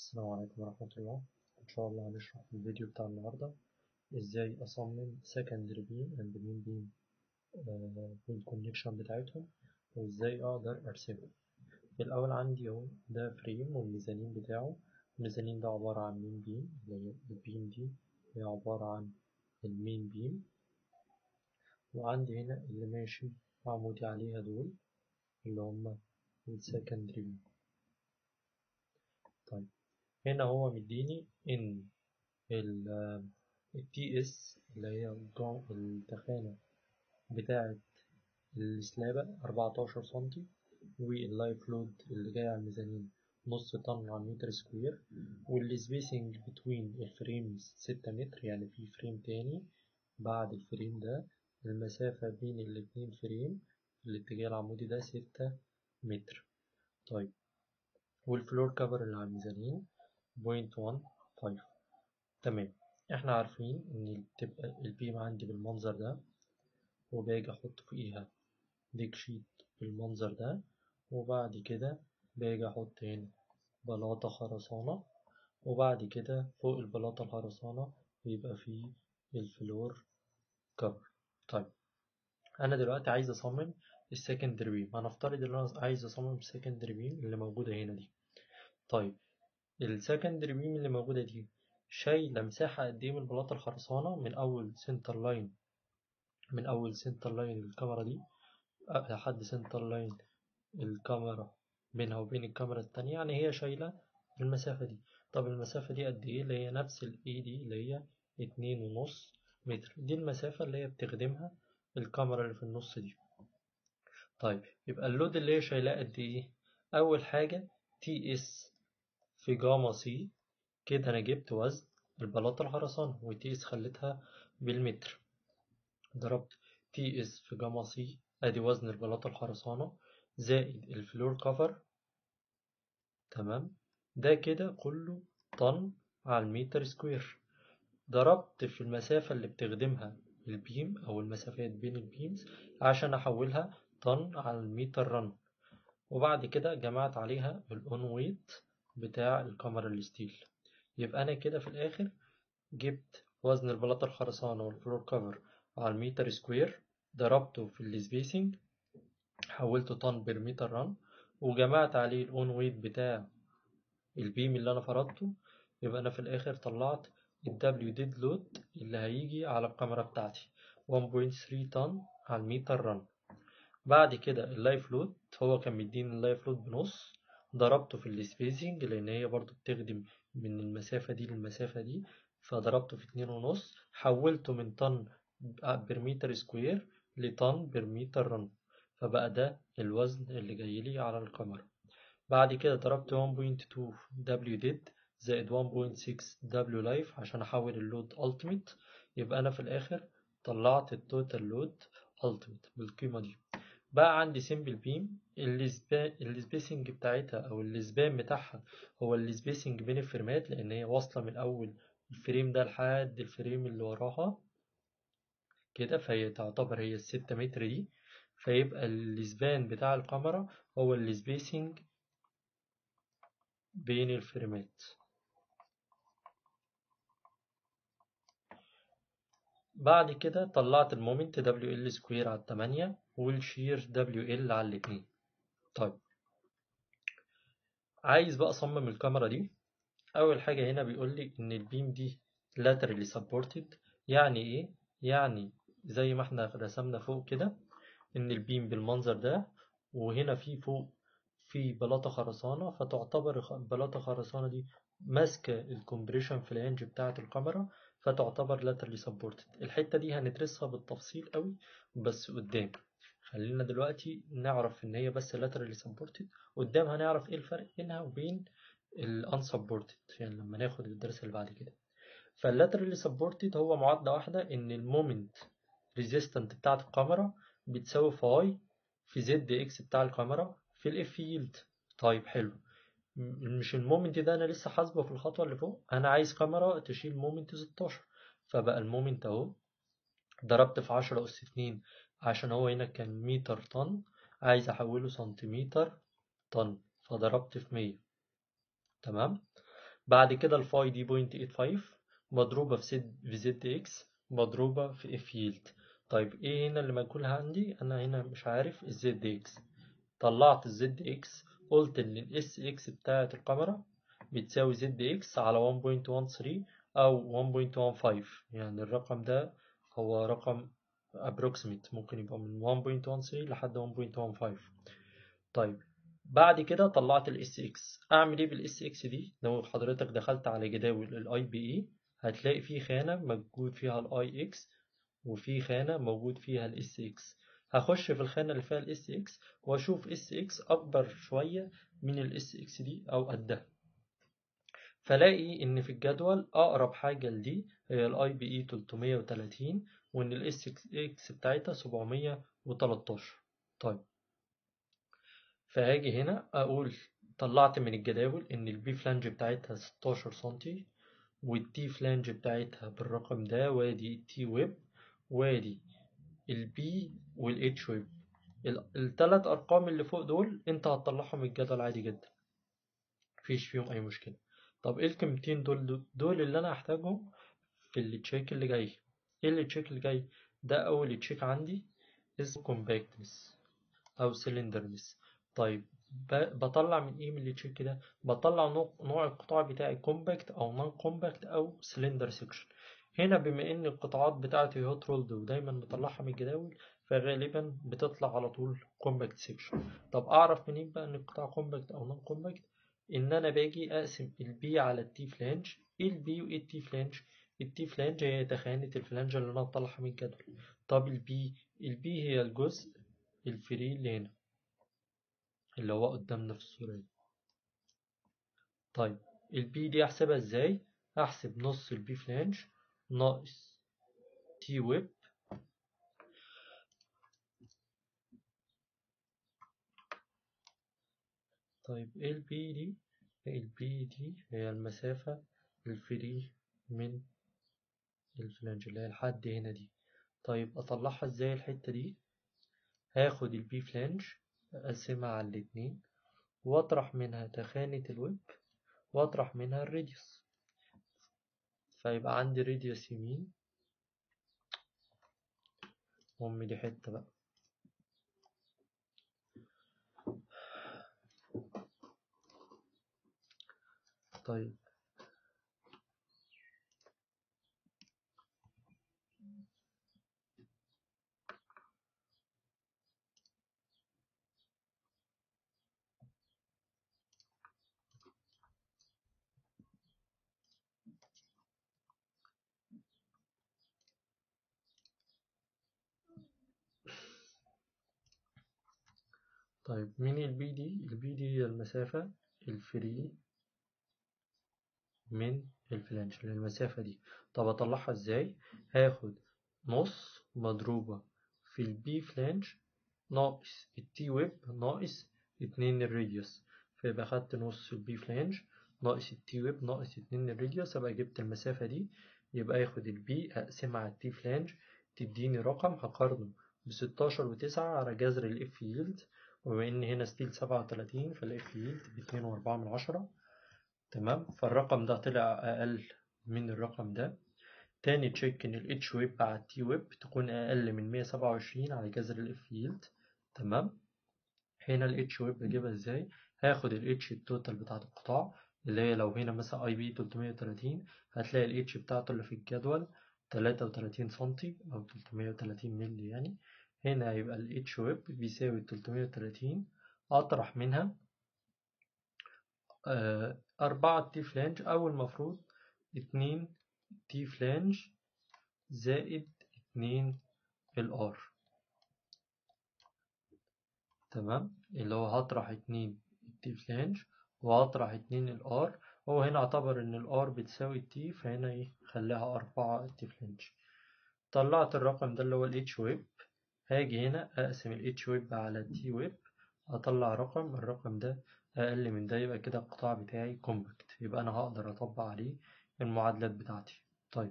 السلام عليكم ورحمة الله إن شاء الله هنشرح في الفيديو بتاع النهاردة إزاي أصمم secondary beam and main beam والكونكشن بتاعتهم وإزاي أقدر أرسمهم الأول عندي أهو ده فريم والميزانين بتاعه الميزانين ده عبارة عن مين بيم اللي هي البيم دي هي عبارة عن المين بيم وعندي هنا اللي ماشي عمودي عليها دول اللي هما السكندري بيم طيب هنا هو مديني ان التي اس اللي هي التخانة بتاعة السلابة 14 سنتي واللايف لود اللي جاي على الميزانين نص طن على متر سكوير والسبيسنج بتوين الفريمز 6 متر يعني في فريم تاني بعد الفريم ده المسافة بين الاتنين فريم في الاتجاه العمودي ده 6 متر طيب والفلور كفر اللي على الميزانين بوينت وان فايف تمام احنا عارفين ان تبقى البيم عندي بالمنظر ده وباجي احط فوقيها ديك شيت بالمنظر ده وبعد كده باجي احط هنا بلاطة خرسانة وبعد كده فوق البلاطة الخرسانة بيبقى فيه الفلور كفر طيب انا دلوقتي عايز اصمم السكندري بيم هنفترض ان انا عايز اصمم السكندري بيم اللي موجودة هنا دي طيب السكندري بيم اللي موجودة دي شايلة مساحة قد ايه من البلاطة الخرسانة من أول سنتر لاين من أول سنتر لاين الكاميرا دي لحد سنتر لاين الكاميرا بينها وبين الكاميرا التانية يعني هي شايلة المسافة دي طب المسافة دي قد ايه اللي هي نفس الاي دي اللي هي اتنين ونص متر دي المسافة اللي هي بتخدمها الكاميرا اللي في النص دي طيب يبقى اللود اللي هي شايلاه قد ايه أول حاجة تي اس في جاما سي كده أنا جبت وزن البلاطة الخرسانة وتي اس خليتها بالمتر ضربت تي اس في جاما سي أدي وزن البلاطة الخرسانة زائد الفلور كفر تمام ده كده كله طن على المتر سكوير ضربت في المسافة اللي بتخدمها البيم أو المسافات بين البيمز عشان أحولها طن على المتر رن وبعد كده جمعت عليها الأون ويت بتاع الكاميرا الستيل يبقى أنا كده في الآخر جبت وزن البلاطة الخرسانة والفلور كفر على المتر سكوير ضربته في السبيسنج حولته طن بير متر رن وجمعت عليه الأون ويت بتاع البيم اللي أنا فرضته يبقى أنا في الآخر طلعت الدبليو ديد لود اللي هيجي على الكاميرا بتاعتي 1.3 طن على المتر رن بعد كده اللايف لود هو كان مديني اللايف لود بنص ضربته في السبيسنج لان هي برضو بتخدم من المسافة دي للمسافة دي فضربته في اتنين ونص حولته من طن برميتر سكوير لطن برميتر رن فبقى ده الوزن اللي جايلي على الكاميرا بعد كده ضربت 1.2 دبليو ديد زائد 1.6 دبليو لايف عشان احول اللود التيميت يبقى انا في الاخر طلعت التوتال لود التيميت بالقيمة دي بقى عندي سيمبل بيم السبيسنج بتاعتها او السبان بتاعها هو السبيسنج بين الفريمات لان هي واصله من اول الفريم ده لحد الفريم اللي وراها كده فهي تعتبر هي الستة متر دي فيبقى السبان بتاع الكاميرا هو السبيسنج بين الفريمات بعد كده طلعت المومنت دبليو ال سكوير على التمانية والشير دبليو ال على الاتنين طيب عايز بقى اصمم الكاميرا دي اول حاجة هنا بيقول لي ان البيم دي laterally supported يعني ايه يعني زي ما احنا رسمنا فوق كده ان البيم بالمنظر ده وهنا في فوق في بلاطة خرسانة فتعتبر البلاطة خرسانة دي ماسكة الكومبريشن فلانج بتاعة الكاميرا فتعتبر laterally supported الحتة دي هندرسها بالتفصيل قوي بس قدام خلينا دلوقتي نعرف ان هي بس laterally supported قدام هنعرف ايه الفرق بينها وبين ال unsupported يعني لما ناخد الدرس اللي بعد كده فالlaterally supported هو معادلة واحدة ان المومنت resistant بتاعة الكاميرا بتساوي فاي في زد اكس بتاع الكاميرا في الاف يلد طيب حلو مش المومنت ده انا لسه حاسبه في الخطوه اللي فوق انا عايز كاميرا تشيل مومنت 16 فبقى المومنت اهو ضربت في 10 اس 2 عشان هو هنا كان متر طن عايز احوله سنتيمتر طن فضربت في 100 تمام بعد كده الفاي دي بوينت 85 مضروبة في زد في زد اكس مضروبة في اف يلد طيب ايه هنا اللي مجهولها عندي انا هنا مش عارف الزد اكس طلعت الزد اكس قلت ان الاس اكس بتاعت الكاميرا بتساوي زد اكس على 1.13 او 1.15 يعني الرقم ده هو رقم approximate ممكن يبقى من 1.13 لحد 1.15 طيب بعد كده طلعت الاس اكس اعمل ايه بالاس اكس دي لو حضرتك دخلت على جداول الاي بي اي هتلاقي في خانه موجود فيها الاي اكس وفي خانه موجود فيها الاس اكس هخش في الخانه اللي فيها الاس اكس واشوف اس اكس اكبر شويه من الاس اكس دي او قدها فلاقي ان في الجدول اقرب حاجه لدي هي الاي بي اي 330 وان الاس اكس بتاعتها 713 طيب فهاجي هنا اقول طلعت من الجداول ان البي فلانج بتاعتها 16 سنتي والتي فلانج بتاعتها بالرقم ده وادي التي ويب وادي البي والاتش ويب الثلاث ارقام اللي فوق دول انت هتطلعهم من الجدول عادي جدا مفيش فيهم اي مشكله طب ايه القيمتين دول دول اللي انا هحتاجهم في التشيك اللي جاي ايه التشيك اللي جاي ده اول تشيك عندي اسمه كومباكتنس او سلندرنس طيب بطلع من ايه من التشيك ده بطلع نوع القطاع بتاعي كومباكت او نون كومباكت او سلندر سيكشن هنا بما ان القطاعات بتاعتي هوت رولد ودايما بطلعها من الجداول فغالبا بتطلع على طول كومباكت سيكشن طب اعرف منين بقى ان القطاع كومباكت او نون كومباكت ان انا باجي اقسم البي على التي فلانج ايه البي وايه التي فلانج التي فلانج هي تخانة الفلانج اللي انا بطلعها من الجدول طب البي البي هي الجزء الفري اللي هنا اللي هو قدامنا في الصورة دي طيب البي دي احسبها ازاي هحسب نص البي فلانج ناقص تي ويب طيب ايه البي دي البي دي هي المسافة الفري من الفلانج اللي هي الحد هنا دي طيب اطلعها ازاي الحتة دي هاخد البي فلانج اقسمها على الاتنين واطرح منها تخانة الويب واطرح منها الراديوس فيبقى عندي راديوس يمين أم دي حتة بقى طيب طيب مين البي دي البي دي هي المسافة الفري من الفلانج للمسافة دي طب أطلعها إزاي هاخد نص مضروبة في البي فلانج ناقص التي ويب ناقص اتنين الراديوس فيبقى خدت نص البي فلانج ناقص التي ويب ناقص اتنين الراديوس أبقى جبت المسافة دي يبقى ياخد البي أقسمها على التي فلانج تديني رقم هقارنه بستاشر وتسعة على جذر الإف يلد وبما إن هنا ستيل سبعة وتلاتين فالإف يلد باتنين وأربعة من عشرة تمام فالرقم ده طلع أقل من الرقم ده تاني تشيك إن ال H ويب على التي ويب تكون أقل من مية سبعة وعشرين على جذر ال F يلد تمام هنا ال H ويب بجيبها إزاي هاخد ال H التوتال بتاعت القطاع اللي هي لو هنا مثلا اي بي 330 هتلاقي ال H بتاعته اللي في الجدول 33 سنتي أو 330 مللي يعني هنا هيبقى ال H ويب بيساوي 330 أطرح منها أربعة تي فلانج أو المفروض اتنين تي فلانج زائد اتنين الار تمام اللي هو هطرح اتنين تي فلانج وهطرح اتنين الار هو هنا اعتبر ان الار بتساوي تي فهنا ايه خليها أربعة تي فلانج طلعت الرقم ده اللي هو الاتش ويب هاجي هنا أقسم الاتش ويب على التي ويب أطلع رقم الرقم ده أقل من ده يبقى كده القطاع بتاعي كومباكت يبقى أنا هقدر أطبق عليه المعادلات بتاعتي طيب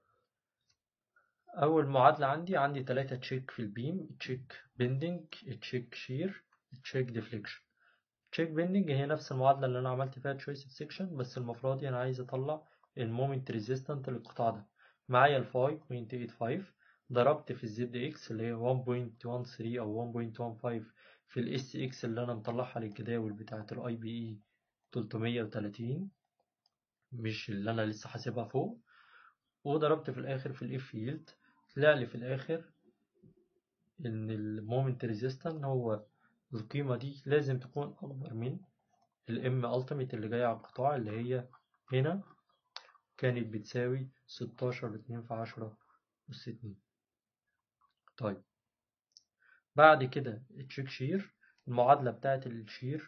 أول معادلة عندي عندي تلاتة تشيك في البيم تشيك بندنج تشيك شير تشيك ديفليكشن تشيك بيندنج هي نفس المعادلة اللي أنا عملت فيها تشويس سيكشن بس المفروض دي أنا عايز أطلع المومنت ريزيستنت للقطاع ده معايا ال 5.85 ضربت في الزد اكس اللي هي 1.13 أو 1.15 في الاس اكس اللي أنا مطلعها للجداول بتاعة الاي بي اي 330 مش اللي أنا لسه حاسبها فوق وضربت في الآخر في الاف يلد طلع لي في الآخر إن المومنت ريزيستنت هو القيمة دي لازم تكون أكبر من الام التيميت اللي جاية على القطاع اللي هي هنا كانت بتساوي ستاشر اتنين في عشرة أس اتنين طيب بعد كده تشيك شير المعادلة بتاعت الشير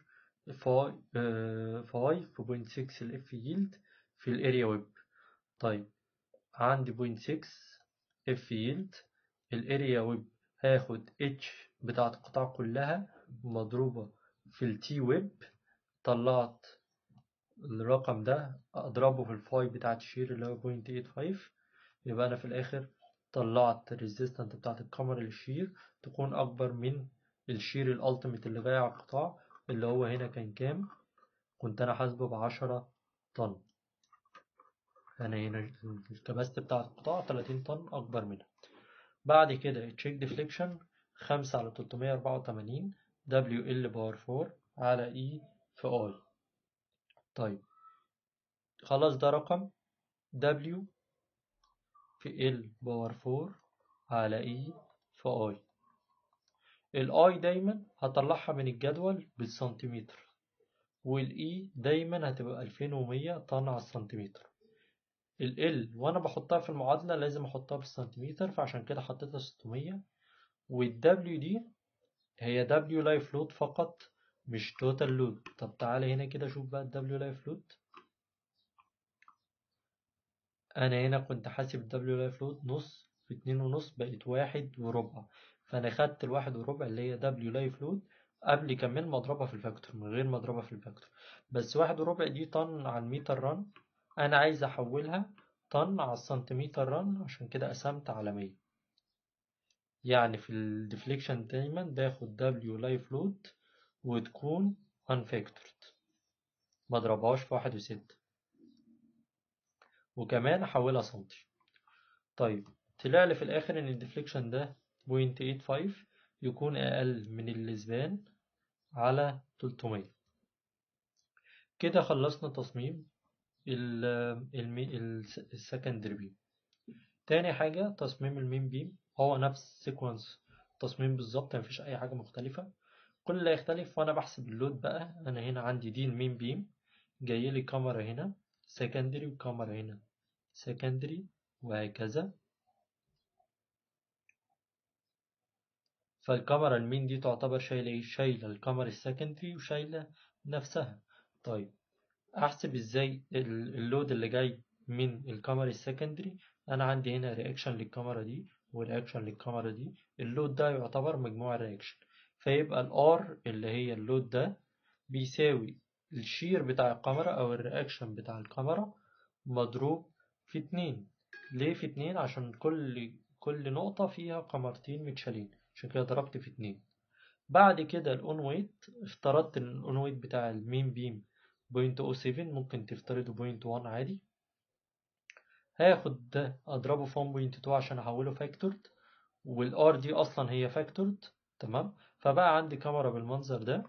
فايف بوينت سكس الاف ييلد في الاريا ويب طيب عندي بوينت سكس اف ييلد الاريا ويب هاخد اتش بتاعت القطاع كلها مضروبة في التي ويب طلعت الرقم ده أضربه في الفاي بتاعت الشير اللي هو بوينت ايت فايف يبقى أنا في الآخر طلعت الريزيستنت بتاعت الكاميرا للشير تكون أكبر من الشير الألتيميت اللي جاي على القطاع اللي هو هنا كان كام كنت أنا حاسبه بعشرة طن أنا هنا الكباست بتاع القطاع تلاتين طن أكبر منها بعد كده تشيك ديفليكشن خمسة على تلتمية أربعة وتمانين دبليو ال باور فور على اي في اي طيب خلاص ده رقم W في ال باور فور على اي في اي الاي دايما هطلعها من الجدول بالسنتيمتر والاي دايما هتبقى 2100 طن على السنتيمتر ال وانا بحطها في المعادلة لازم احطها بالسنتيمتر فعشان كده حطيتها 600 والدبليو دي هي دبليو لايف لود فقط مش توتال لود طب تعالى هنا كده شوف بقى الدبليو لايف لود انا هنا كنت حاسب الدبليو لايف لود نص في اتنين ونص بقت واحد وربع فانا خدت الواحد وربع اللي هي دبليو لايف لود قبل كمان ما اضربها في الفاكتور من غير ما اضربها في الفاكتور بس واحد وربع دي طن على المتر رن انا عايز احولها طن على السنتيمتر رن عشان كده قسمت على مية يعني في الديفليكشن دايما باخد دبليو لايف لود وتكون unfactored ما اضربهاش في واحد وستة وكمان احولها سنتي طيب طلع لي في الاخر ان الديفليكشن ده بوينت ايت فايف يكون اقل من الاسبان على تلتمية كده خلصنا تصميم السكندري بيم تاني حاجة تصميم المين بيم هو نفس سيكونس تصميم بالظبط مفيش اي حاجة مختلفة كل اللي يختلف وانا بحسب اللود بقى انا هنا عندي دي المين بيم جاي لي كاميرا هنا سكندري وكاميرا هنا سكندري وهكذا فالكاميرا المين دي تعتبر شايلة ايه شايلة الكاميرا السكندري وشايلة نفسها طيب احسب ازاي اللود اللي جاي من الكاميرا السكندري انا عندي هنا رياكشن للكاميرا دي ورياكشن للكاميرا دي اللود ده يعتبر مجموع الرياكشن فيبقى الار اللي هي اللود ده بيساوي الشير بتاع الكاميرا او الرياكشن بتاع الكاميرا مضروب في اتنين ليه في اتنين عشان كل كل نقطة فيها كاميرتين متشالين عشان كده ضربت في اتنين بعد كده الاون ويت افترضت ان الاون ويت بتاع المين بيم بوينت او سيفن ممكن تفترضه بوينت وان عادي هاخد ده اضربه في 1.2 عشان احوله فاكتورد والار دي اصلا هي فاكتورد تمام فبقى عندي كاميرا بالمنظر ده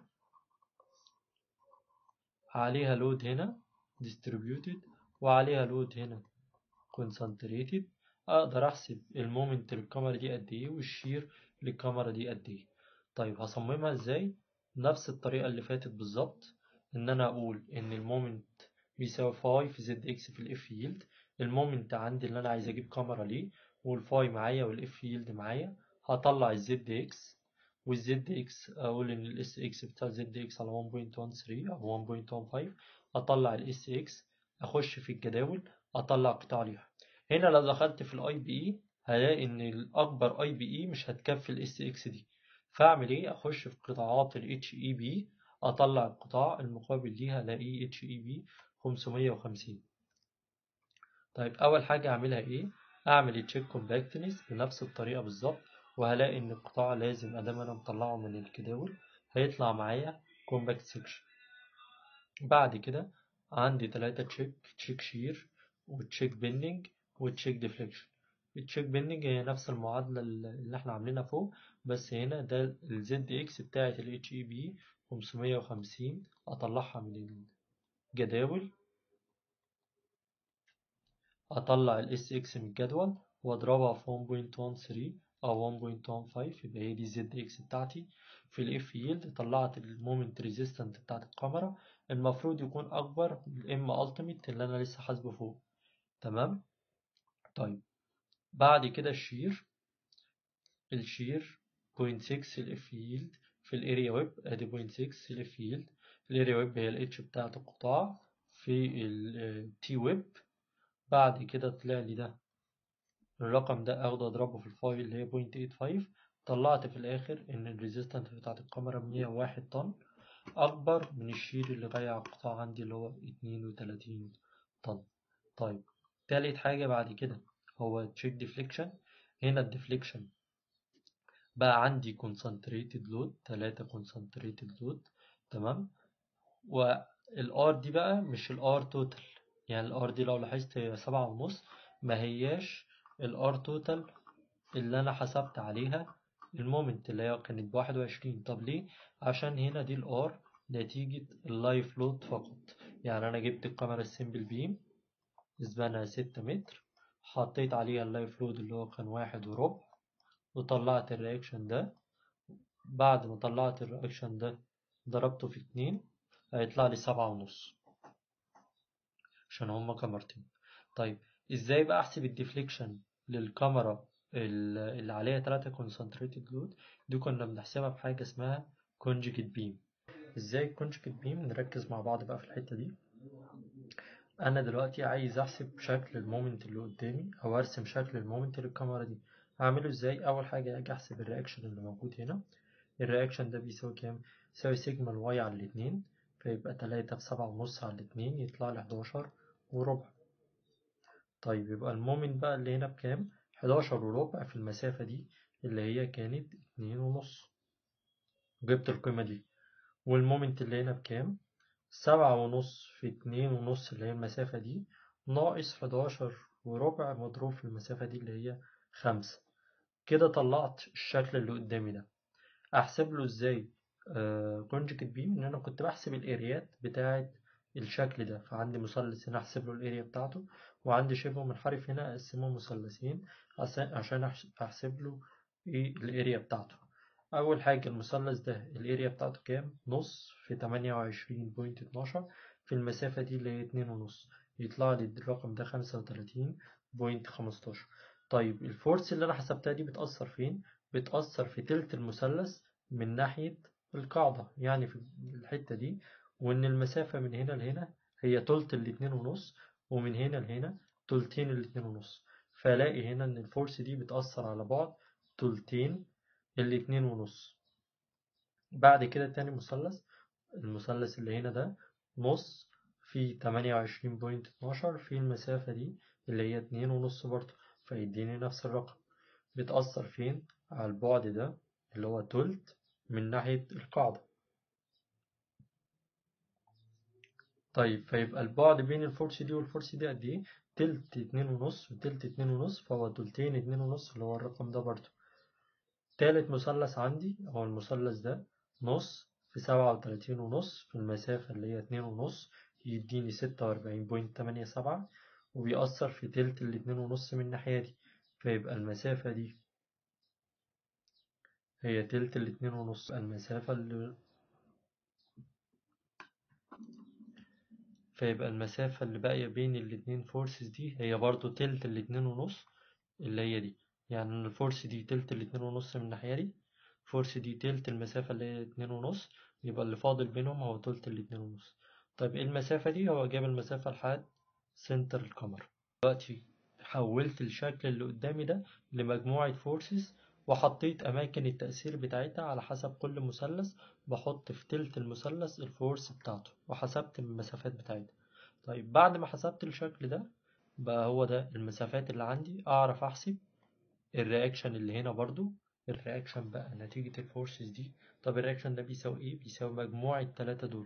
عليها لود هنا distributed وعليها لود هنا concentrated اقدر احسب المومنت للكاميرا دي قد ايه والشير للكاميرا دي قد ايه طيب هصممها ازاي نفس الطريقه اللي فاتت بالظبط ان انا اقول ان المومنت بيساوي فاي في زد اكس في الاف ييلد المومنت عندي اللي انا عايز اجيب كاميرا ليه والفاي معايا والاف ييلد معايا هطلع الزد اكس والزد اكس اقول ان الاس اكس بتاع الزد اكس على 1.13 او 1.15 اطلع الاس اكس اخش في الجداول اطلع قطاع ليها هنا لو دخلت في الاي بي اي هلاقي ان الاكبر اي بي اي مش هتكفي الاس اكس دي فاعمل ايه اخش في قطاعات الاتش اي بي اطلع القطاع المقابل ليها الاقيه اتش اي بي 550 طيب اول حاجه اعملها ايه اعمل تشيك كومباكتنس بنفس الطريقه بالظبط وهلاقي ان القطاع لازم ادام انا مطلعه من الجداول هيطلع معايا كومباكت سيكشن بعد كده عندي تلاتة تشيك تشيك شير وتشيك بيندنج وتشيك ديفليكشن التشيك بيندنج هي نفس المعادلة اللي احنا عاملينها فوق بس هنا ده الزد اكس بتاعت ال اتش اي بي 550 اطلعها من الجداول اطلع الاس اكس من الجدول واضربها في 1.13 او 1.15 يبقى هي دي الزد اكس بتاعتي في الاف يلد طلعت المومنت ريزيستنت بتاعت الكاميرا المفروض يكون اكبر من الام التيميت اللي انا لسه حاسبه فوق تمام طيب بعد كده الشير الشير 0.6 الاف يلد في الاريا ويب ادي 0.6 الاف يلد الاريا ويب هي الاتش بتاعت القطاع في التي ويب بعد كده طلع لي ده الرقم ده اخده اضربه في الفايل اللي هي 0.85 طلعت في الاخر ان الريزيستنت بتاعت الكاميرا 101 طن اكبر من الشير اللي جاي على القطاع عندي اللي هو 32 طن طيب تالت حاجة بعد كده هو تشيك ديفليكشن هنا الديفليكشن بقى عندي concentrated load 3 concentrated load تمام والار دي بقى مش الار توتال يعني الار دي لو لاحظت هي سبعة ونص ما هياش الار توتال اللي انا حسبت عليها المومنت اللي هي كانت بواحد وعشرين طب ليه عشان هنا دي الار نتيجة اللايف لود فقط يعني انا جبت الكاميرا السيمبل بيم زبانها ستة متر حطيت عليها اللايف لود اللي هو كان واحد وربع وطلعت الرياكشن ده بعد ما طلعت الرياكشن ده ضربته في اتنين هيطلع لي سبعة ونص عشان هما كاميرتين طيب ازاي بقى احسب الديفليكشن للكاميرا اللي عليها تلاتة concentrated load دي كنا بنحسبها بحاجة اسمها conjugate beam ازاي conjugate beam نركز مع بعض بقى في الحتة دي انا دلوقتي عايز احسب شكل المومنت اللي قدامي او ارسم شكل المومنت للكاميرا دي هعمله ازاي اول حاجة اجي احسب الرياكشن اللي موجود هنا الرياكشن ده بيساوي كام يساوي سيجما الواي على الاتنين فيبقى تلاتة في سبعة ونص على الاتنين يطلع لي حداشر وربع طيب يبقى المومنت بقى اللي هنا بكام حداشر وربع في المسافة دي اللي هي كانت اتنين ونص جبت القيمة دي والمومنت اللي هنا بكام سبعة ونص في اتنين ونص اللي هي المسافة دي ناقص حداشر وربع مضروب في المسافة دي اللي هي خمسة كده طلعت الشكل اللي قدامي ده احسب له ازاي كونجكت بيم ان انا كنت بحسب الاريات بتاعه الشكل ده فعندي مثلث هنا احسب له الاريا بتاعته وعندي شبه منحرف هنا اقسمه مثلثين عشان احسب له ايه الاريا بتاعته اول حاجه المثلث ده الاريا بتاعته كام نص في 28.12 في المسافه دي اللي هي اتنين ونص يطلع لي الرقم ده 35.15 طيب الفورس اللي انا حسبتها دي بتأثر فين بتأثر في تلت المثلث من ناحية القاعدة يعني في الحتة دي وإن المسافة من هنا لهنا هي تلت الاتنين ونص ومن هنا لهنا تلتين الاتنين ونص فلاقي هنا إن الفورس دي بتأثر على بعد تلتين الاتنين ونص بعد كده تاني مثلث المثلث اللي هنا ده نص في تمانية وعشرين بوينت اتناشر في المسافة دي اللي هي اتنين ونص برضه فيديني نفس الرقم بتأثر فين على البعد ده اللي هو تلت من ناحية القاعدة طيب فيبقى البعد بين الفورس دي والفورس دي قد ايه تلت اتنين ونص وتلت اتنين ونص فهو تلتين اتنين ونص اللي هو الرقم ده برضه تالت مثلث عندي هو المثلث ده نص في سبعة وتلاتين ونص في المسافة اللي هي اتنين ونص يديني ستة وأربعين بوينت تمانية سبعة وبيأثر في تلت الاتنين ونص من الناحية دي فيبقى المسافة دي هي تلت الاتنين ونص المسافة اللي فيبقى المسافة اللي باقية بين الاتنين فورسز دي هي برضو تلت الاتنين ونص اللي هي دي يعني الفورس دي تلت الاتنين ونص من الناحية دي الفورس دي تلت المسافة اللي هي اتنين ونص يبقى اللي فاضل بينهم هو تلت الاتنين ونص طيب ايه المسافة دي هو جاب المسافة لحد سنتر الكاميرا دلوقتي حولت الشكل اللي قدامي ده لمجموعة فورسز وحطيت أماكن التأثير بتاعتها على حسب كل مثلث بحط في تلت المثلث الفورس بتاعته وحسبت المسافات بتاعتها طيب بعد ما حسبت الشكل ده بقى هو ده المسافات اللي عندي أعرف أحسب الرياكشن اللي هنا برضو الرياكشن بقى نتيجة الفورسز دي طب الرياكشن ده بيساوي ايه؟ بيساوي مجموع التلاتة دول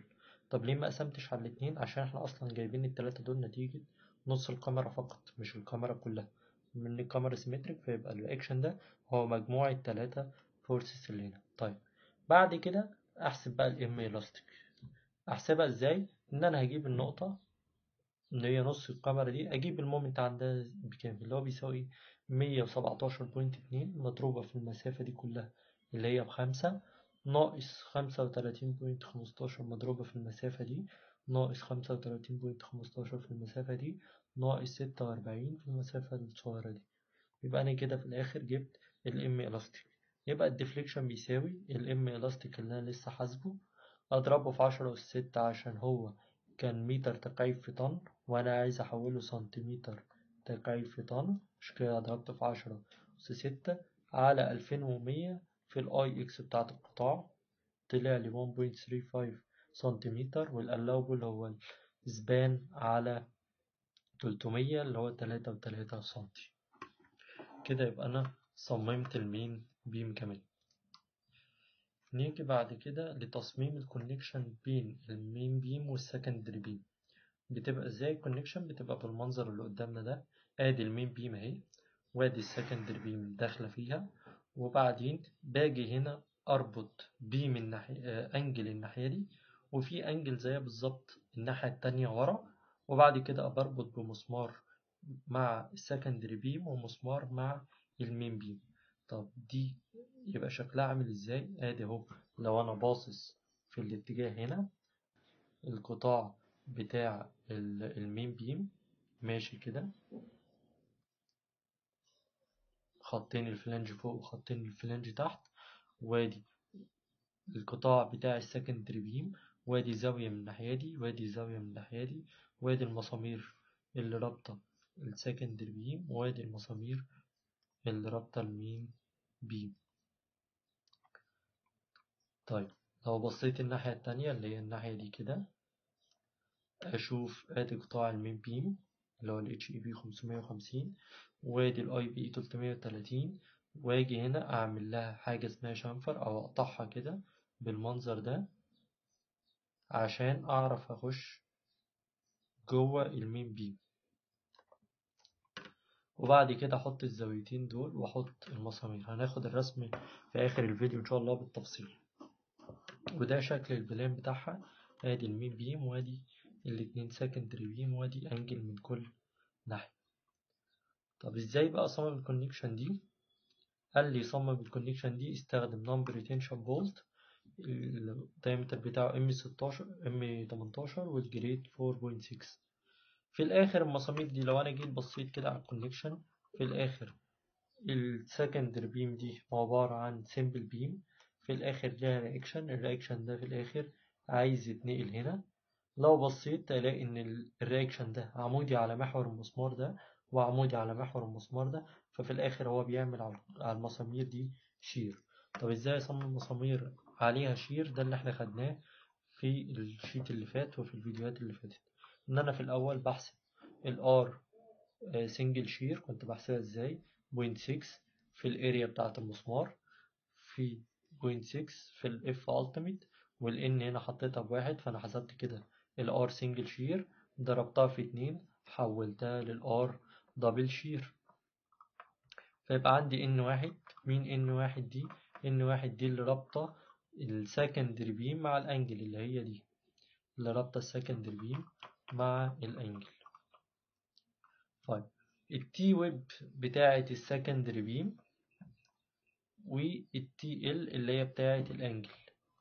طب ليه ما قسمتش على الاتنين عشان احنا اصلا جايبين التلاتة دول نتيجة نص الكاميرا فقط مش الكاميرا كلها من الكاميرا سيمتريك فيبقى الرياكشن ده هو مجموع التلاتة فورسز اللي هنا طيب بعد كده احسب بقى الام الاستيك احسبها ازاي ان انا هجيب النقطة اللي هي نص الكاميرا دي اجيب المومنت عندها بكام اللي هو بيساوي مية وسبعتاشر بوينت اتنين مضروبة في المسافة دي كلها اللي هي بخمسة ناقص خمسة وتلاتين بوينت خمستاشر مضروبة في المسافة دي ناقص خمسة وتلاتين بوينت خمستاشر في المسافة دي ناقص ستة وأربعين في المسافة الصغيرة دي يبقى أنا كده في الآخر جبت الام الاستيك يبقى الديفليكشن بيساوي الام الاستيك اللي أنا لسه حاسبه أضربه في عشرة أس ستة عشان هو كان متر تكعيب في طن وأنا عايز أحوله سنتيمتر تكعيب في طن عشان كده ضربته في عشرة أس ستة على ألفين ومية في الأي إكس بتاعة القطاع طلع لي 1.35 سنتيمتر والألاوبل هو الزبان على 300 اللي هو تلاتة وتلاتة سنتي كده يبقى أنا صممت المين بيم كمان نيجي بعد كده لتصميم الكونكشن بين المين بيم والسكندري بيم بتبقى ازاي الكونكشن بتبقى بالمنظر اللي قدامنا ده ادي المين بيم اهي وادي السكندري بيم داخله فيها وبعدين باجي هنا اربط بيم الناحية آه انجل الناحية دي وفي انجل زيها بالظبط الناحية التانية ورا وبعد كده بربط بمسمار مع السكندري بيم ومسمار مع المين بيم طب دي يبقى شكلها عامل ازاي ادي اهو لو انا باصص في الاتجاه هنا القطاع بتاع المين بيم ماشي كده خطين الفلانج فوق وخطين الفلانج تحت وادي القطاع بتاع السكندري بيم وادي زاوية من الناحية دي وادي زاوية من الناحية دي وادي المسامير اللي رابطة السكندري بيم وادي المسامير اللي رابطة المين بيم طيب لو بصيت الناحية التانية اللي هي الناحية دي كده أشوف أدي قطاع المين بيم اللي هو ال HEB 550 وادي ال IB 330 واجي هنا أعمل لها حاجة اسمها شنفر أو أقطعها كده بالمنظر ده عشان أعرف أخش جوه المين بيم وبعد كده أحط الزاويتين دول وأحط المسامير هناخد الرسم في آخر الفيديو إن شاء الله بالتفصيل وده شكل البلان بتاعها ادي المين بيم وادي الاتنين سكندري بيم وادي انجل من كل ناحية طب ازاي بقى اصمم الكونكشن دي قال لي صمم الكونكشن دي استخدم نمبر ريتنشن بولت الدايمتر بتاعه ام 16 ام 18 والجريد 4.6 في الاخر المسامير دي لو انا جيت بصيت كده على الكونكشن في الاخر السكندري بيم دي عبارة عن سيمبل بيم في الآخر ليها رياكشن الرياكشن ده في الآخر عايز يتنقل هنا لو بصيت تلاقي إن الرياكشن ده عمودي على محور المسمار ده وعمودي على محور المسمار ده ففي الآخر هو بيعمل على المسامير دي شير طب إزاي أصمم مسامير عليها شير ده اللي إحنا خدناه في الشيت اللي فات وفي الفيديوهات اللي فاتت إن أنا في الأول بحسب الار سنجل شير كنت بحسبها إزاي بوينت 6 في الاريا بتاعة المسمار في 0.6 في الاف التيميت والان هنا حطيتها بواحد فانا حسبت كده الار سنجل شير ضربتها في اتنين حولتها للار دبل شير فيبقى عندي ان واحد مين ان واحد دي ان واحد دي اللي رابطة السكندري بيم مع الانجل اللي هي دي اللي رابطة السكندري بيم مع الانجل طيب التي ويب بتاعة السكندري بيم والتي ال اللي هي بتاعة الانجل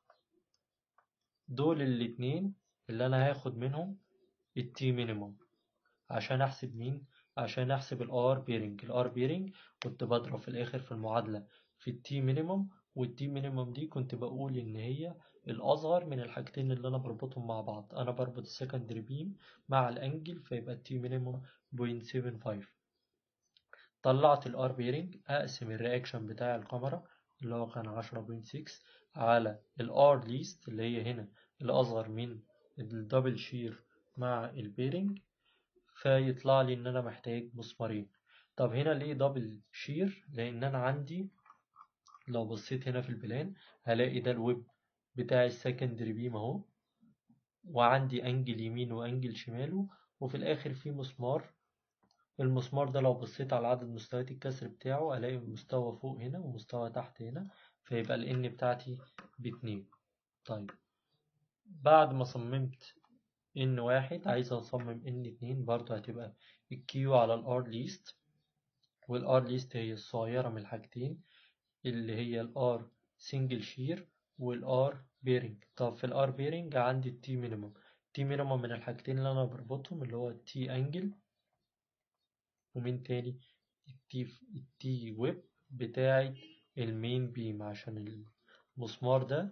دول الاتنين اللي انا هاخد منهم التي مينيموم عشان احسب مين عشان احسب الار بيرنج الار بيرنج كنت بضرب في الاخر في المعادلة في التي مينيموم والتي مينيموم دي كنت بقول ان هي الاصغر من الحاجتين اللي انا بربطهم مع بعض انا بربط السكندري بيم مع الانجل فيبقى التي مينيموم 0.75 طلعت الار بيرنج اقسم الرياكشن بتاع الكاميرا اللي هو كان 10.6 على الار ليست اللي هي هنا اللي اصغر من الدبل شير مع البيرنج فيطلع لي ان انا محتاج مسمارين طب هنا ليه دبل شير لان انا عندي لو بصيت هنا في البلان هلاقي ده الويب بتاع السكندري بيم اهو وعندي انجل يمين وانجل شماله وفي الاخر في مسمار المسمار ده لو بصيت على عدد مستويات الكسر بتاعه الاقي مستوى فوق هنا ومستوى تحت هنا فيبقى ال n بتاعتي باتنين طيب بعد ما صممت n واحد عايز اصمم n اتنين برضو هتبقى الكيو على الار ليست والار ليست هي الصغيرة من الحاجتين اللي هي الار سنجل شير والار بيرنج طب في الار بيرنج عندي التي مينيمم التي مينيمم من الحاجتين اللي انا بربطهم اللي هو التي انجل ومين تاني التي التي ويب بتاعت المين بيم عشان المسمار ده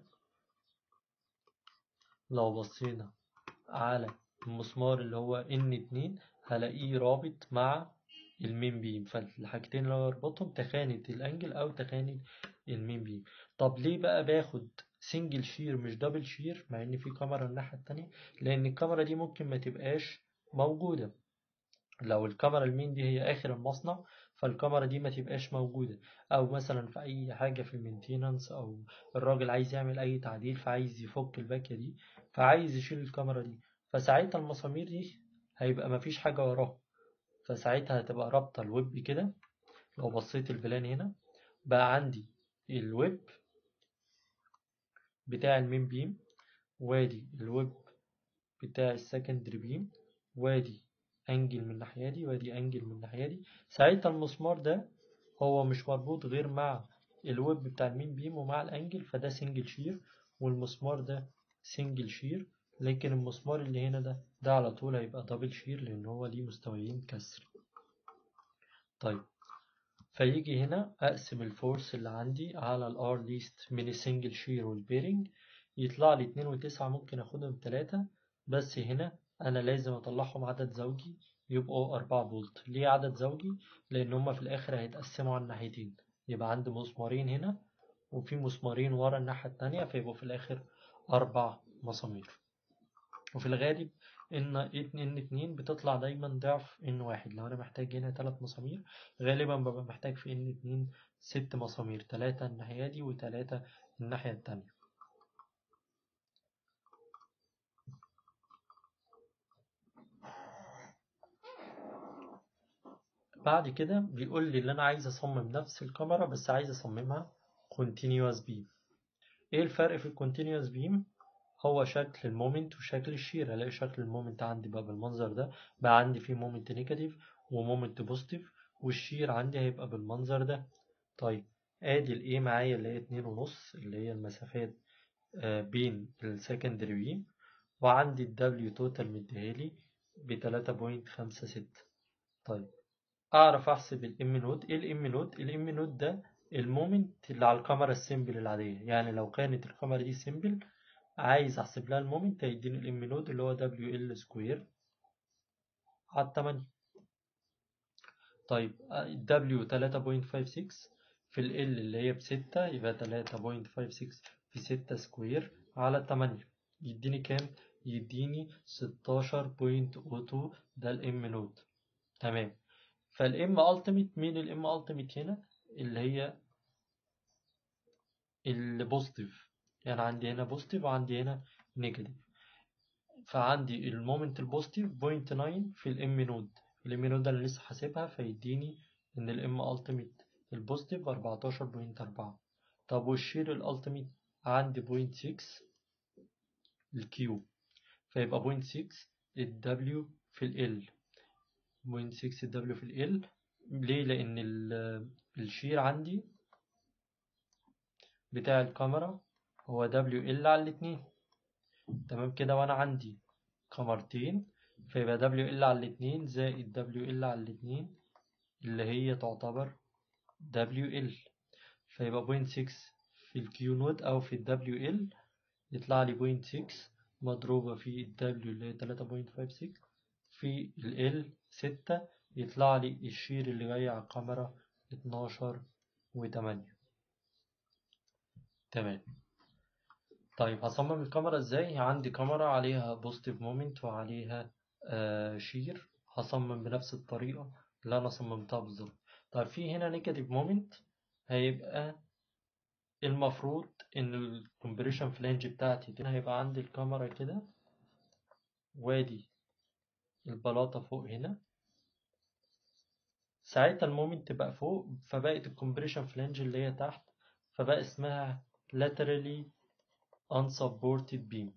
لو بصينا على المسمار اللي هو ان اتنين هلاقيه رابط مع المين بيم فالحاجتين اللي انا بربطهم تخانة الانجل او تخانة المين بيم طب ليه بقى باخد سنجل شير مش دبل شير مع ان في كاميرا الناحية التانية لان الكاميرا دي ممكن ما تبقاش موجودة لو الكاميرا المين دي هي اخر المصنع فالكاميرا دي ما تبقاش موجودة او مثلا في اي حاجة في المينتيننس او الراجل عايز يعمل اي تعديل فعايز يفك الباكية دي فعايز يشيل الكاميرا دي فساعتها المسامير دي هيبقى مفيش حاجة وراها فساعتها هتبقى رابطة الويب كده لو بصيت البلان هنا بقى عندي الويب بتاع المين بيم وادي الويب بتاع السكندري بيم وادي انجل من الناحية دي وادي انجل من الناحية دي ساعتها المسمار ده هو مش مربوط غير مع الويب بتاع المين بيم ومع الانجل فده سنجل شير والمسمار ده سنجل شير لكن المسمار اللي هنا ده ده على طول هيبقى دبل شير لان هو ليه مستويين كسر طيب فيجي هنا اقسم الفورس اللي عندي على الار ليست من السنجل شير والبيرنج يطلع لي اتنين وتسعة ممكن اخدهم تلاتة بس هنا انا لازم اطلعهم عدد زوجي يبقوا أربعة فولت ليه عدد زوجي لان هما في الاخر هيتقسموا على الناحيتين يبقى عندي مسمارين هنا وفي مسمارين ورا الناحية التانية فيبقوا في الاخر اربع مسامير وفي الغالب ان ان اتنين بتطلع دايما ضعف ان واحد لو انا محتاج هنا تلات مسامير غالبا ببقى محتاج في ان اتنين ست مسامير تلاتة الناحية دي وتلاتة الناحية التانية بعد كده بيقول لي اللي انا عايز اصمم نفس الكاميرا بس عايز اصممها continuous beam ايه الفرق في الكونتينيوس بيم هو شكل المومنت وشكل الشير الاقي شكل المومنت عندي بقى بالمنظر ده بقى عندي فيه مومنت نيجاتيف ومومنت بوزيتيف والشير عندي هيبقى بالمنظر ده طيب ادي الايه معايا اللي هي اتنين ونص اللي هي المسافات بين السكندري بيم وعندي الدبليو توتال مديهالي بتلاتة بوينت خمسة ستة طيب اعرف احسب الام نود ايه الام نود الام نود ده المومنت اللي على الكاميرا السيمبل العادية يعني لو كانت الكاميرا دي سيمبل عايز احسب لها المومنت هيديني الام نود اللي هو دبليو ال سكوير على التمانية طيب الدبليو تلاتة بوينت فايف سكس في ال ال اللي هي بستة يبقى تلاتة بوينت فايف سكس في ستة سكوير على تمانية يديني كام؟ يديني ستاشر بوينت او تو ده الام نود تمام فالام التيميت مين الام التيميت هنا اللي هي البوزيتيف يعني عندي هنا بوزيتيف وعندي هنا نيجاتيف فعندي المومنت البوزيتيف 0.9 في الام نود الام نود انا لسه حاسبها فيديني ان الام التيميت البوزيتيف 14.4 طب والشير الالتيميت عندي 0.6 الكيو فيبقى 0.6 الدبليو في ال 0.6 الدبليو في ال ليه لان الشير عندي بتاع الكاميرا هو دبليو ال على الاتنين تمام كده وانا عندي كاميرتين فيبقى دبليو ال على الاتنين زائد دبليو ال على الاتنين اللي هي تعتبر دبليو ال فيبقى بوينت سكس في الكيو نود او في الدبليو ال يطلع لي بوينت سكس مضروبة في الدبليو اللي هي تلاتة بوينت فايف سكس في ال ستة يطلع لي الشير اللي جاي على الكاميرا اتناشر وتمانية تمام طيب هصمم الكاميرا ازاي عندي كاميرا عليها بوزيتيف مومنت وعليها آه شير هصمم بنفس الطريقة اللي انا صممتها بالظبط طيب في هنا نيجاتيف مومنت هيبقى المفروض ان الكومبريشن فلانج بتاعتي هيبقى عندي الكاميرا كده وادي البلاطة فوق هنا ساعتها المومنت تبقى فوق فبقت الكمبريشن فلانج اللي هي تحت فبقى اسمها laterally unsupported beam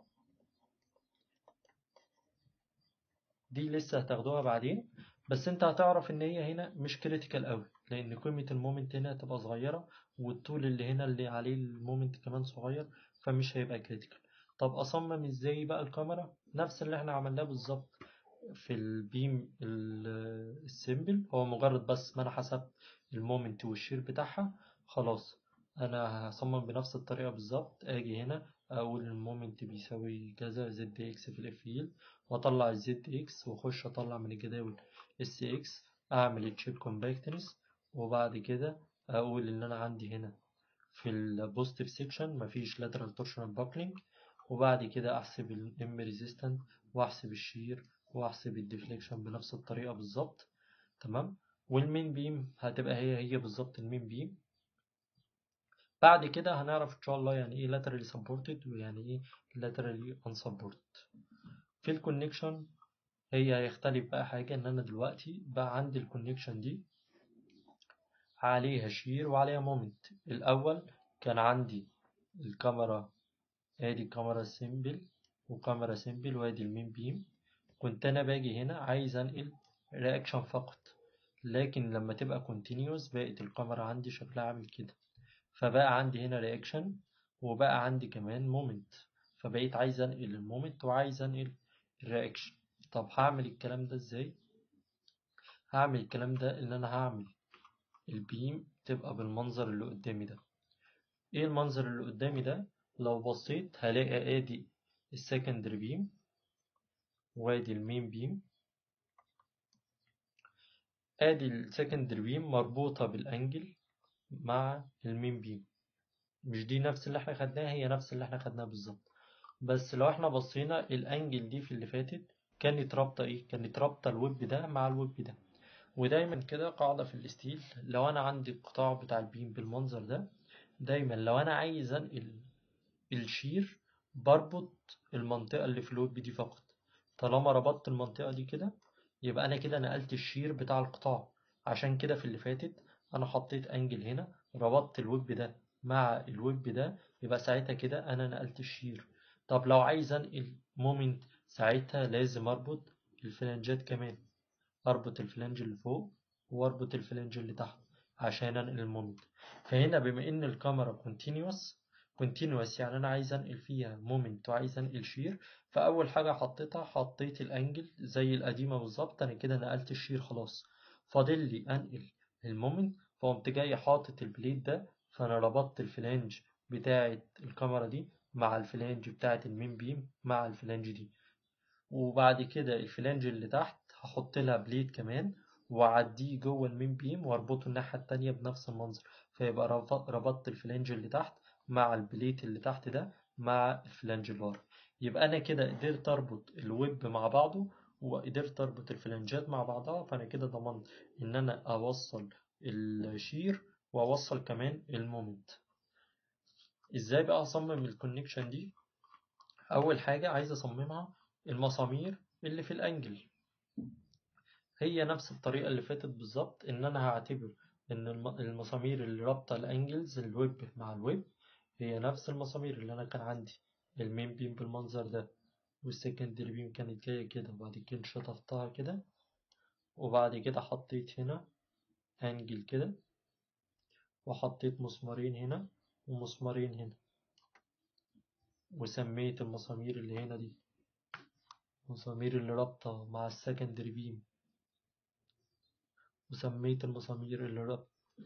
دي لسه هتاخدوها بعدين بس انت هتعرف ان هي هنا مش كريتيكال قوي لان قيمة المومنت هنا هتبقى صغيرة والطول اللي هنا اللي عليه المومنت كمان صغير فمش هيبقى كريتيكال طب اصمم ازاي بقى الكاميرا نفس اللي احنا عملناه بالظبط في البيم السيمبل هو مجرد بس ما انا حسبت المومنت والشير بتاعها خلاص انا هصمم بنفس الطريقة بالظبط اجي هنا اقول المومنت بيساوي كذا زد اكس في الاف يل واطلع الزد اكس واخش اطلع من الجداول اس اكس اعمل تشيب كومباكتنس وبعد كده اقول ان انا عندي هنا في البوزيتيف سيكشن مفيش لاترال تورشنال باكلينج وبعد كده احسب الام ريزيستنت واحسب الشير واحسب الديفليكشن بنفس الطريقة بالظبط تمام والمين بيم هتبقى هي هي بالظبط المين بيم بعد كده هنعرف ان شاء الله يعني ايه laterally supported ويعني ايه laterally unsupported في الكونكشن هي هيختلف بقى حاجة ان انا دلوقتي بقى عندي الكونكشن دي عليها شير وعليها مومنت الاول كان عندي الكاميرا ادي كاميرا سيمبل وكاميرا سيمبل وادي المين بيم كنت انا باجي هنا عايز انقل رياكشن فقط لكن لما تبقى كونتينيوس بقت الكاميرا عندي شكلها عامل كده فبقى عندي هنا رياكشن وبقى عندي كمان مومنت فبقيت عايز انقل المومنت وعايز انقل الرياكشن طب هعمل الكلام ده ازاي هعمل الكلام ده ان انا هعمل البيم تبقى بالمنظر اللي قدامي ده ايه المنظر اللي قدامي ده لو بصيت هلاقي ادي السكندري بيم وادي المين بيم ادي السكندري بيم مربوطة بالانجل مع المين بيم مش دي نفس اللي احنا خدناها هي نفس اللي احنا خدناها بالظبط بس لو احنا بصينا الانجل دي في اللي فاتت كانت رابطة ايه كانت رابطة الويب ده مع الويب ده ودايما كده قاعدة في الستيل لو انا عندي القطاع بتاع البيم بالمنظر ده دايما لو انا عايز انقل الشير بربط المنطقة اللي في الويب دي فقط طالما ربطت المنطقة دي كده يبقى انا كده نقلت الشير بتاع القطاع عشان كده في اللي فاتت انا حطيت انجل هنا ربطت الويب ده مع الويب ده يبقى ساعتها كده انا نقلت الشير طب لو عايز انقل مومنت ساعتها لازم اربط الفلانجات كمان اربط الفلانج اللي فوق واربط الفلانج اللي تحت عشان انقل المومنت فهنا بما ان الكاميرا كونتينوس كونتينوس يعني انا عايز انقل فيها مومنت وعايز انقل شير فاول حاجه حطيتها حطيت الانجل زي القديمه بالظبط انا كده نقلت الشير خلاص فاضل لي انقل المومنت فقمت جاي حاطط البليد ده فانا ربطت الفلانج بتاعه الكاميرا دي مع الفلانج بتاعه المين بيم مع الفلانج دي وبعد كده الفلانج اللي تحت هحط لها بليد كمان واعديه جوه المين بيم واربطه الناحيه التانية بنفس المنظر فيبقى ربطت الفلانج اللي تحت مع البليت اللي تحت ده مع الفلانج اللي ورا يبقى انا كده قدرت اربط الويب مع بعضه وقدرت اربط الفلانجات مع بعضها فانا كده ضمنت ان انا اوصل الشير واوصل كمان المومنت ازاي بقى اصمم الكونكشن دي اول حاجه عايز اصممها المسامير اللي في الانجل هي نفس الطريقه اللي فاتت بالظبط ان انا هعتبر ان المسامير اللي رابطه الانجلز الويب مع الويب هي نفس المسامير اللي انا كان عندي المين بيم بالمنظر ده والسكندري بيم كانت جايه كده وبعد كده شطفتها كده وبعد كده حطيت هنا انجل كده وحطيت مسمارين هنا ومسمارين هنا وسميت المسامير اللي هنا دي مسامير اللي رابطة مع السكندري بيم وسميت المسامير اللي رابطة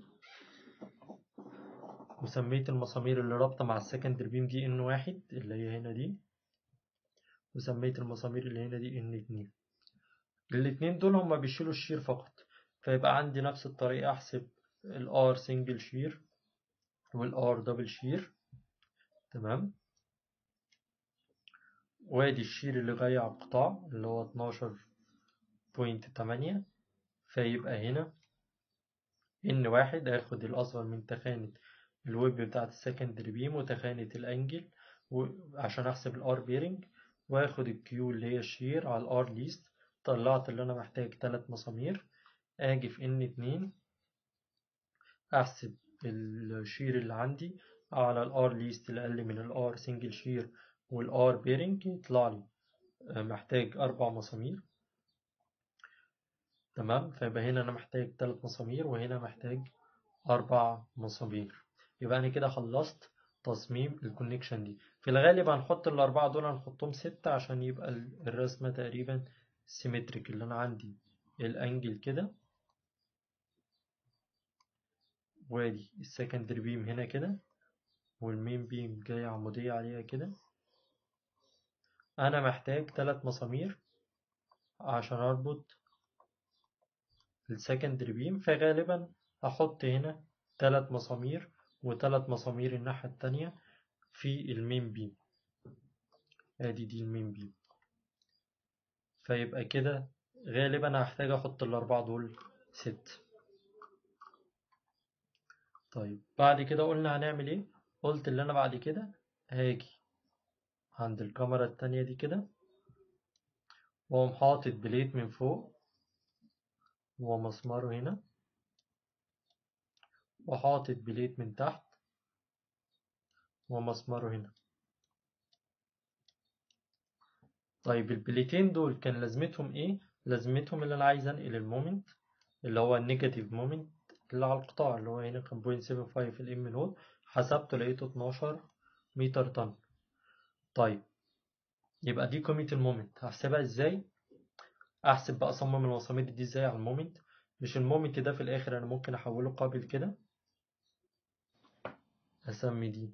وسميت المسامير اللي رابطة مع السكندري بيم دي ان واحد اللي هي هنا دي وسميت المسامير اللي هنا دي ان اتنين الاتنين دول هما بيشيلوا الشير فقط فيبقى عندي نفس الطريقة احسب الار سنجل شير والار دبل شير تمام وادي الشير اللي جاي على القطاع اللي هو اتناشر بوينت تمانية فيبقى هنا ان واحد هاخد الاصغر من تخانة الويب بتاعت السكندري بيم وتخانة الانجل عشان احسب الار بيرنج واخد الكيو اللي هي الشير على الار ليست طلعت اللي انا محتاج تلات مسامير اجي في ان اتنين احسب الشير اللي عندي على الار ليست اللي اقل من الار سنجل شير والار بيرنج يطلع لي محتاج اربع مسامير تمام فيبقى هنا انا محتاج تلات مسامير وهنا محتاج اربع مسامير يبقى انا كده خلصت تصميم الكونكشن دي في الغالب هنحط الاربعه دول هنحطهم ستة عشان يبقى الرسمه تقريبا سيمتريك اللي انا عندي الانجل كده وادي السكندري بيم هنا كده والمين بيم جاية عمودية عليها كده أنا محتاج تلات مسامير عشان أربط السكندري بيم فغالبا هحط هنا تلات مسامير وتلات مسامير الناحية التانية في المين بيم ادي دي المين بيم فيبقى كده غالبا هحتاج احط الاربعة دول ست طيب بعد كده قلنا هنعمل ايه قلت اللي انا بعد كده هاجي عند الكاميرا التانية دي كده واقوم حاطط بليت من فوق ومسمره هنا وحاطط بليت من تحت ومسمره هنا طيب البليتين دول كان لازمتهم ايه لازمتهم اللي انا عايز انقل المومنت اللي هو النيجاتيف مومنت اللي على القطاع اللي هو هنا كان 0.75 الام نود حسبته لقيته 12 متر طن طيب يبقى دي قيمة المومنت هحسبها ازاي احسب بقى اصمم المسامير دي ازاي على المومنت مش المومنت ده في الاخر انا ممكن احوله قابل كده اسمي دي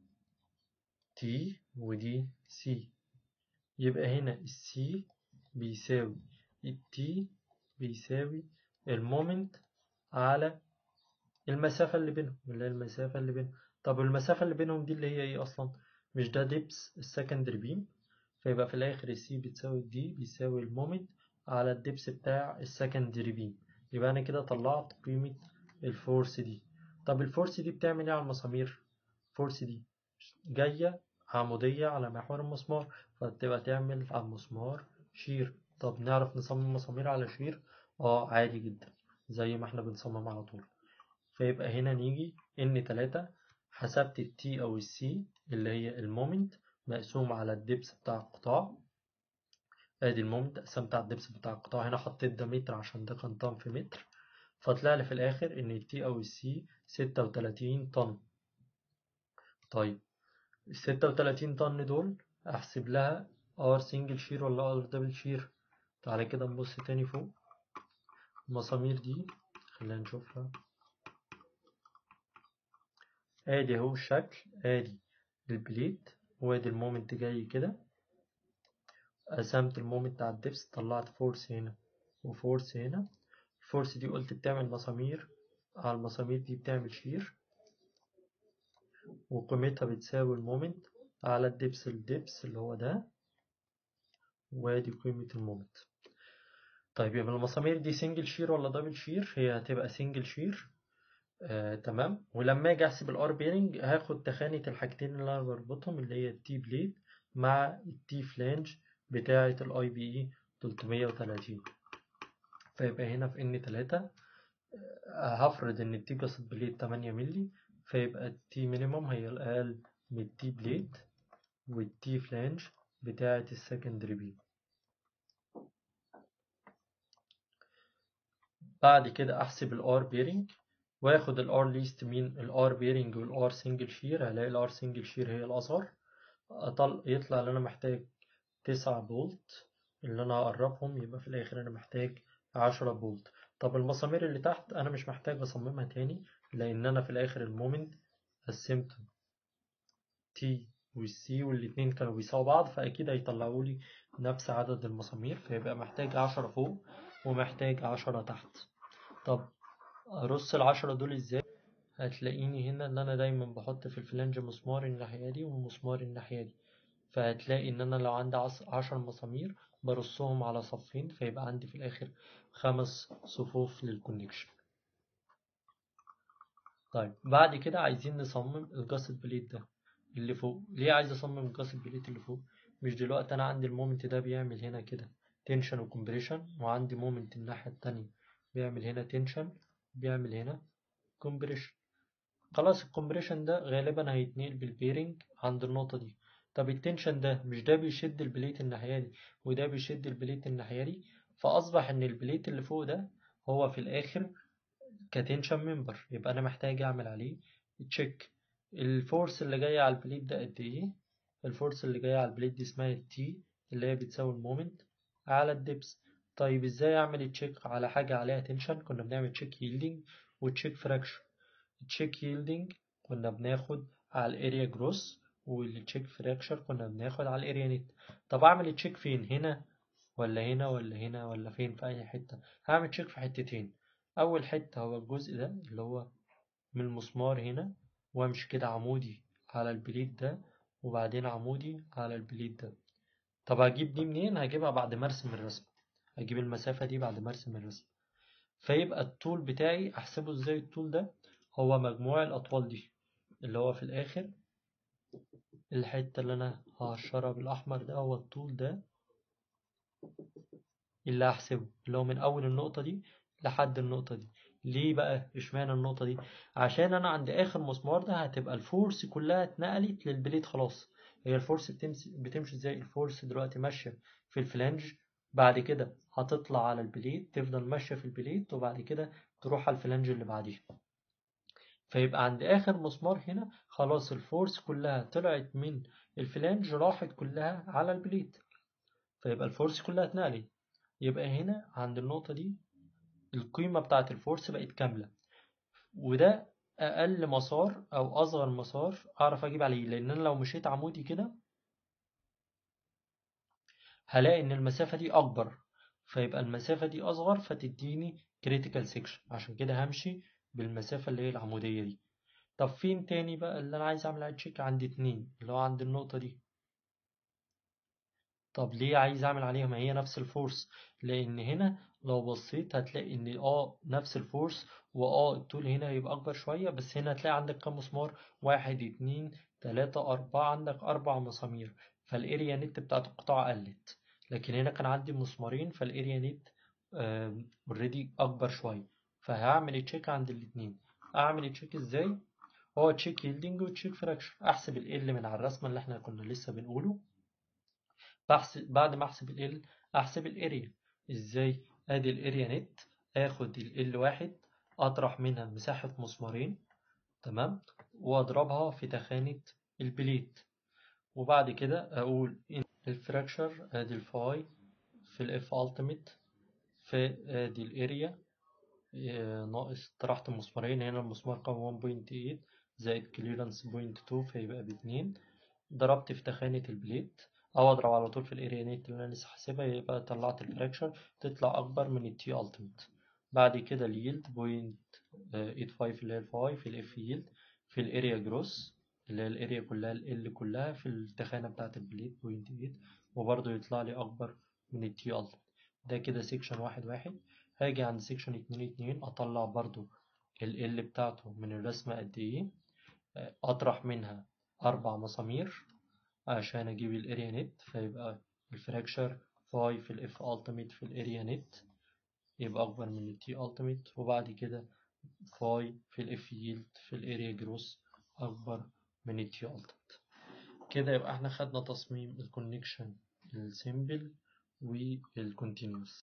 تي ودي سي يبقى هنا السي بيساوي التي بيساوي المومنت على المسافة اللي بينهم اللي هي المسافة اللي بينهم طب المسافة اللي بينهم دي اللي هي ايه اصلا مش ده ديبس السكندري بيم فيبقى في الاخر السي بتساوي دي بيساوي المومنت على الدبس بتاع السكندري بيم يبقى انا كده طلعت قيمة الفورس دي طب الفورس دي بتعمل ايه على المسامير الفورس دي جاية عمودية على محور المسمار فتبقى تعمل على المسمار شير طب نعرف نصمم مسامير على شير اه عادي جدا زي ما احنا بنصمم على طول فيبقى هنا نيجي ان تلاتة حسبت التي او السي اللي هي المومنت مقسوم على الدبس بتاع القطاع ادي المومنت قسمت على الدبس بتاع القطاع هنا حطيت ده متر عشان ده كان طن في متر فطلع لي في الاخر ان التي او السي ستة وتلاتين طن طيب الستة وتلاتين طن دول احسب لها ار سنجل شير ولا ار دبل شير تعالى كده نبص تاني فوق المسامير دي خلينا نشوفها ادي اهو الشكل ادي البليت وادي المومنت جاي كده قسمت المومنت على الدبس طلعت فورس هنا وفورس هنا الفورس دي قلت بتعمل مسامير على المسامير دي بتعمل شير وقيمتها بتساوي المومنت على الدبس الدبس اللي هو ده وادي قيمة المومنت طيب يبقى المسامير دي سنجل شير ولا دبل شير هي هتبقى سنجل شير آه، تمام ولما اجي احسب الار بيرنج هاخد تخانة الحاجتين اللي انا بربطهم اللي هي التي بليد مع التي فلانج بتاعة الاي بي اي 330 فيبقى هنا في ان 3 هفرض ان التي جسد بليد 8 مللي فيبقى التي مينيموم هي الاقل من التي بليد والتي فلانج بتاعة السكندري بي بعد كده احسب الار بيرنج واخد الار ليست مين الار بيرنج والار سنجل شير هلاقي الار سنجل شير هي الاصغر أطل يطلع ان انا محتاج تسعة بولت اللي انا هقربهم يبقى في الاخر انا محتاج عشرة بولت طب المسامير اللي تحت انا مش محتاج اصممها تاني لان انا في الاخر المومنت قسمته تي والسي والاتنين كانوا بيساووا بعض فاكيد هيطلعوا لي نفس عدد المسامير فيبقى محتاج عشرة فوق ومحتاج عشرة تحت طب ارص العشرة دول ازاي هتلاقيني هنا ان انا دايما بحط في الفلانج مسمار الناحية دي ومسمار الناحية دي فهتلاقي ان انا لو عندي عشر مسامير برصهم على صفين فيبقى عندي في الاخر خمس صفوف للكونكشن طيب بعد كده عايزين نصمم الجاست بليت ده اللي فوق ليه عايز اصمم الجاست بليت اللي فوق مش دلوقتي انا عندي المومنت ده بيعمل هنا كده تنشن وكمبريشن وعندي مومنت الناحية التانية بيعمل هنا تنشن بيعمل هنا كومبريشن خلاص الكومبريشن ده غالبا هيتنقل بالبيرنج عند النقطة دي طب التنشن ده مش ده بيشد البليت الناحية دي وده بيشد البليت الناحية دي فأصبح إن البليت اللي فوق ده هو في الآخر كتنشن ممبر يبقى أنا محتاج أعمل عليه تشيك الفورس اللي جاية على البليت ده قد إيه الفورس اللي جاية على البليت دي اسمها التي اللي هي بتساوي المومنت على الدبس طيب ازاي اعمل تشيك على حاجة عليها تنشن كنا بنعمل تشيك ييلدينج وتشيك فراكشن التشيك ييلدينج كنا بناخد على الاريا جروس والتشيك فراكشر كنا بناخد على الاريا نت طب اعمل تشيك فين هنا ولا هنا ولا هنا ولا فين في اي حتة هعمل تشيك في حتتين اول حتة هو الجزء ده اللي هو من المسمار هنا وامشي كده عمودي على البليت ده وبعدين عمودي على البليت ده طب هجيب دي منين هجيبها بعد ما ارسم الرسم هجيب المسافة دي بعد ما ارسم الرسم فيبقى الطول بتاعي احسبه ازاي الطول ده هو مجموع الاطوال دي اللي هو في الاخر الحتة اللي انا هقشرها بالاحمر ده هو الطول ده اللي هحسبه اللي هو من اول النقطة دي لحد النقطة دي ليه بقى اشمعنى النقطة دي عشان انا عند اخر مسمار ده هتبقى الفورس كلها اتنقلت للبليت خلاص هي الفورس بتمشي بتمشي ازاي الفورس دلوقتي ماشية في الفلانج بعد كده هتطلع على البليت تفضل ماشية في البليت وبعد كده تروح على الفلانج اللي بعديها فيبقى عند آخر مسمار هنا خلاص الفورس كلها طلعت من الفلانج راحت كلها على البليت فيبقى الفورس كلها اتنقلت يبقى هنا عند النقطة دي القيمة بتاعت الفورس بقت كاملة وده أقل مسار أو أصغر مسار أعرف أجيب عليه لأن أنا لو مشيت عمودي كده هلاقي إن المسافة دي أكبر فيبقى المسافة دي أصغر فتديني critical section عشان كده همشي بالمسافة اللي هي العمودية دي طب فين تاني بقى اللي أنا عايز أعمل عليه تشيك عند اتنين اللي هو عند النقطة دي طب ليه عايز أعمل عليها ما هي نفس الفورس لأن هنا لو بصيت هتلاقي إن اه نفس الفورس واه الطول هنا هيبقى أكبر شوية بس هنا هتلاقي عندك كام مسمار واحد اتنين تلاتة أربعة عندك أربع مسامير فالاريا نت بتاعت القطاع قلت لكن هنا كان عندي مسمارين فالاريا نت اوريدي أكبر شوية فهعمل تشيك عند الاتنين أعمل تشيك إزاي؟ هو تشيك يلدينج وتشيك فراكشن أحسب ال من على الرسمة اللي احنا كنا لسه بنقوله بحسب بعد ما أحسب ال أحسب الاريا إزاي؟ أدي الاريا نت آخد ال واحد أطرح منها مساحة مسمارين تمام وأضربها في تخانة البليت وبعد كده أقول إن الفراكشر أدي الفاي في الإف ألتيميت في أدي الاريا ناقص طرحت مسمارين هنا المسمار كان 1.8 زائد كليرنس 0.2 فيبقى باتنين ضربت في تخانة البليت أو أضرب على طول في الاريا نت اللي أنا لسه حاسبها يبقى طلعت الفراكشر تطلع أكبر من التي ألتيميت بعد كده اليلد 0.85 اللي هي الفاي في الإف يلد في الاريا جروس اللي هي الاريا كلها ال كلها في التخانة بتاعة البليت 0.8 وبرضه يطلع لي أكبر من التي ألتيميت ده كده سيكشن واحد واحد هاجي عند سيكشن اتنين اتنين أطلع برضو ال L بتاعته من الرسمة قد إيه أطرح منها أربع مسامير عشان أجيب الاريا نت فيبقى الفراكشر فاي في الإف ألتيميت في الاريا نت يبقى أكبر من التي ألتيميت وبعد كده فاي في الإف ييلد في الاريا جروس أكبر من التي ألتيميت كده يبقى احنا خدنا تصميم الكونكشن السيمبل والكونتينيوس